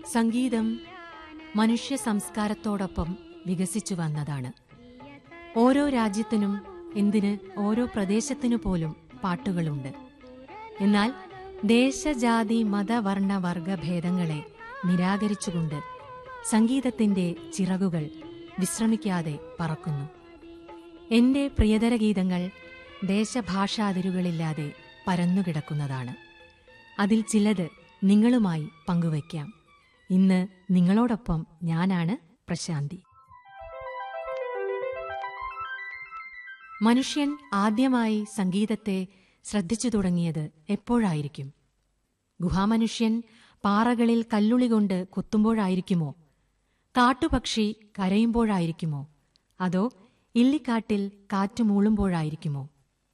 സംഗീതം മനുഷ്യ സംസ്കാരത്തോടൊപ്പം വികസിച്ചു വന്നതാണ് ഓരോ രാജ്യത്തിനും എന്തിന് ഓരോ പ്രദേശത്തിനു പോലും പാട്ടുകളുണ്ട് എന്നാൽ ദേശജാതി മതവർണ്ണ വർഗ ഭേദങ്ങളെ നിരാകരിച്ചുകൊണ്ട് സംഗീതത്തിന്റെ ചിറകുകൾ വിശ്രമിക്കാതെ പറക്കുന്നു എന്റെ പ്രിയതര ഗീതങ്ങൾ ദേശഭാഷാതിരുകളില്ലാതെ പരന്നുകിടക്കുന്നതാണ് അതിൽ ചിലത് നിങ്ങളുമായി പങ്കുവയ്ക്കാം ഇന്ന് നിങ്ങളോടൊപ്പം ഞാനാണ് പ്രശാന്തി മനുഷ്യൻ ആദ്യമായി സംഗീതത്തെ ശ്രദ്ധിച്ചു തുടങ്ങിയത് എപ്പോഴായിരിക്കും ഗുഹാമനുഷ്യൻ പാറകളിൽ കല്ലുളി കൊണ്ട് കുത്തുമ്പോഴായിരിക്കുമോ കാട്ടുപക്ഷി കരയുമ്പോഴായിരിക്കുമോ അതോ ഇല്ലിക്കാട്ടിൽ കാറ്റ് മൂളുമ്പോഴായിരിക്കുമോ